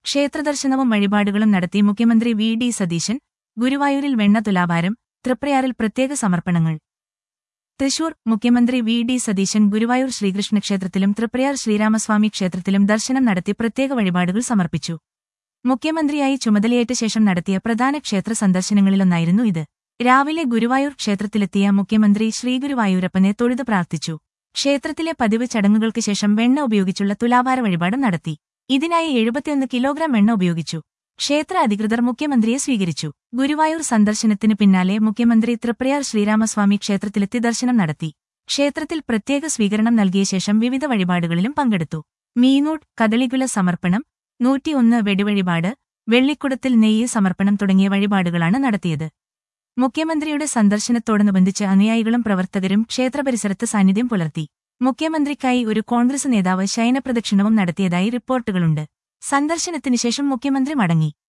ക്ഷേത്രദർശനവും വഴിപാടുകളും നടത്തി മുഖ്യമന്ത്രി വി ഡി സതീശൻ ഗുരുവായൂരിൽ വെണ്ണ തുലാഭാരം തൃപ്രയാറിൽ പ്രത്യേക സമർപ്പണങ്ങൾ തൃശൂർ മുഖ്യമന്ത്രി വി ഡി സതീശൻ ഗുരുവായൂർ ശ്രീകൃഷ്ണ ക്ഷേത്രത്തിലും തൃപ്രയാർ ശ്രീരാമസ്വാമി ക്ഷേത്രത്തിലും ദർശനം നടത്തി പ്രത്യേക വഴിപാടുകൾ സമർപ്പിച്ചു മുഖ്യമന്ത്രിയായി ചുമതലയേറ്റ ശേഷം നടത്തിയ പ്രധാന ക്ഷേത്ര സന്ദർശനങ്ങളിലൊന്നായിരുന്നു ഇത് രാവിലെ ഗുരുവായൂർ ക്ഷേത്രത്തിലെത്തിയ മുഖ്യമന്ത്രി ശ്രീഗുരുവായൂരപ്പനെ തൊഴുത് പ്രാർത്ഥിച്ചു ക്ഷേത്രത്തിലെ പതിവ് ചടങ്ങുകൾക്ക് ശേഷം വെണ്ണ ഉപയോഗിച്ചുള്ള തുലാഭാര വഴിപാടും നടത്തി ഇതിനായി എഴുപത്തിയൊന്ന് കിലോഗ്രാം വെണ്ണ ഉപയോഗിച്ചു ക്ഷേത്ര അധികൃതർ മുഖ്യമന്ത്രിയെ സ്വീകരിച്ചു ഗുരുവായൂർ സന്ദർശനത്തിന് പിന്നാലെ മുഖ്യമന്ത്രി തൃപ്രയാർ ശ്രീരാമസ്വാമി ക്ഷേത്രത്തിലെത്തി ദർശനം നടത്തി ക്ഷേത്രത്തിൽ പ്രത്യേക സ്വീകരണം നൽകിയ ശേഷം വിവിധ വഴിപാടുകളിലും പങ്കെടുത്തു മീനൂട്ട് കദളികുല സമർപ്പണം നൂറ്റിയൊന്ന് വെടിവഴിപാട് വെള്ളിക്കുടത്തിൽ നെയ്യ് സമർപ്പണം തുടങ്ങിയ വഴിപാടുകളാണ് നടത്തിയത് മുഖ്യമന്ത്രിയുടെ സന്ദർശനത്തോടനുബന്ധിച്ച് അനുയായികളും പ്രവർത്തകരും ക്ഷേത്രപരിസരത്ത് സാന്നിധ്യം പുലർത്തി മുഖ്യമന്ത്രിക്കായി ഒരു കോൺഗ്രസ് നേതാവ് ശയനപ്രദക്ഷിണവും നടത്തിയതായി റിപ്പോർട്ടുകളുണ്ട് സന്ദർശനത്തിനു ശേഷം മുഖ്യമന്ത്രി മടങ്ങി